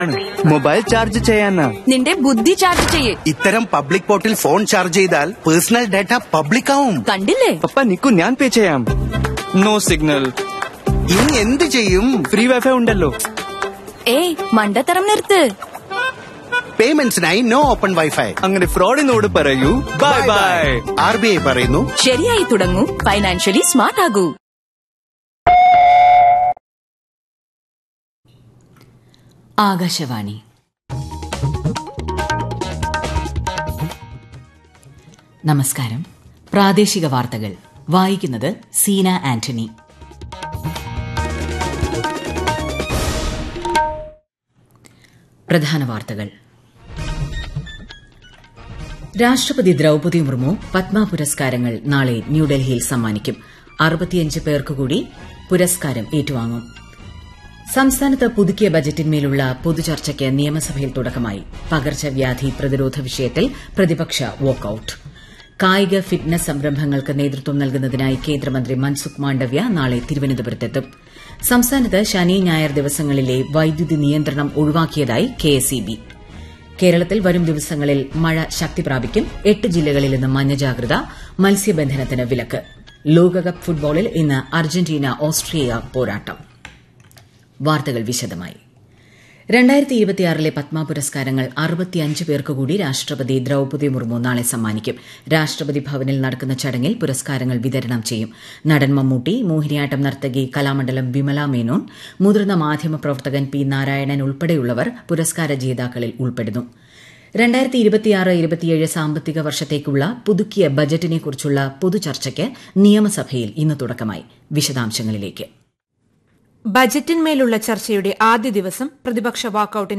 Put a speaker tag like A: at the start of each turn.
A: mobile charge ചെയ്യാനാ
B: നിന്റെ ബുദ്ധി ചാർജ് ചെയ്യേ
C: ഇത്തരം പബ്ലിക് പോർട്ടിൽ ഫോൺ ചാർജ് ചെയ്താൽ പേഴ്സണൽ ഡാറ്റ പബ്ലിക് ആവും
B: കണ്ടില്ലേ
A: പപ്പ നിക്കു ഞാൻ പേ ചെയ്യാം നോ സിഗ്നൽ
C: ഇനി എന്ത് ചെയ്യും
A: ഫ്രീ വൈഫൈ ഉണ്ടല്ലോ
B: ഏയ് മണ്ടത്തരം നിർത്ത്
C: പേയ്മെന്റ്സിനായി നോ ഓപ്പൺ വൈഫൈ
A: അങ്ങനെ ഫ്രോഡിനോട് പറയൂ bye bye
C: R B I പറയുന്നു
B: ശരിയായി തുടങ്ങൂ ഫൈനാൻഷ്യലി സ്മാർട്ട് ആകൂ
D: ആകാശവാണി നമസ്കാരം പ്രാദേശിക വാർത്തകൾ വായിക്കുന്നത് സീന ആന്റണി പ്രധാന വാർത്തകൾ രാഷ്ട്രപതി ദ്രൌപതി മുർമു പത്മ പുരസ്കാരങ്ങൾ നാളെ ന്യൂഡൽഹിയിൽ സമ്മാനിക്കും അറുപത്തിയഞ്ച് പേർക്ക് കൂടി പുരസ്കാരം ഏറ്റുവാങ്ങും സംസ്ഥാനത്ത് പുതുക്കിയ ബജറ്റിന്മേലുള്ള പൊതുചർച്ചയ്ക്ക് നിയമസഭയിൽ തുടക്കമായി പകർച്ചവ്യാധി പ്രതിരോധ വിഷയത്തിൽ പ്രതിപക്ഷ വാക്കൌട്ട് കായിക ഫിറ്റ്നസ് സംരംഭങ്ങൾക്ക് നേതൃത്വം നൽകുന്നതിനായി കേന്ദ്രമന്ത്രി മൻസുഖ് മാണ്ഡവ്യ നാളെ തിരുവനന്തപുരത്തെത്തും സംസ്ഥാനത്ത് ശനി ഞായർ ദിവസങ്ങളിലെ വൈദ്യുതി നിയന്ത്രണം ഒഴിവാക്കിയതായി കെഎസ്ഇബി കേരളത്തിൽ വരും ദിവസങ്ങളിൽ മഴ ശക്തി പ്രാപിക്കും എട്ട് ജില്ലകളിൽ ഇന്ന് മഞ്ഞ ജാഗ്രത മത്സ്യബന്ധനത്തിന് വിലക്ക് ലോകകപ്പ് ഫുട്ബോളിൽ ഇന്ന് അർജന്റീന ഓസ്ട്രിയ പോരാട്ടം വാർത്തകൾ വിശദമായി രണ്ടായിരത്തി ഇരുപത്തിയാറിലെ പത്മ പുരസ്കാരങ്ങൾ അറുപത്തിയഞ്ച് പേർക്ക് കൂടി രാഷ്ട്രപതി ദ്രൌപതി മുർമു നാളെ സമ്മാനിക്കും രാഷ്ട്രപതി ഭവനിൽ നടക്കുന്ന ചടങ്ങിൽ പുരസ്കാരങ്ങൾ വിതരണം ചെയ്യും നടൻ മമ്മൂട്ടി മോഹിനിയാട്ടം നർത്തകി കലാമണ്ഡലം വിമല മേനോൻ മുതിർന്ന മാധ്യമപ്രവർത്തകൻ പി നാരായണൻ ഉൾപ്പെടെയുള്ളവർ പുരസ്കാര ജേതാക്കളിൽ ഉൾപ്പെടുന്നു രണ്ടായിരത്തി ഇരുപത്തിയാറ് ഇരുപത്തിയേഴ് സാമ്പത്തിക വർഷത്തേക്കുള്ള പുതുക്കിയ ബജറ്റിനെക്കുറിച്ചുള്ള പൊതുചർച്ചയ്ക്ക് നിയമസഭയിൽ ഇന്ന് തുടക്കമായി വിശദാംശങ്ങളിലേക്ക്
E: ബജറ്റിന്മേലുള്ള ചർച്ചയുടെ ആദ്യ ദിവസം പ്രതിപക്ഷ വാക്കൌട്ടിന്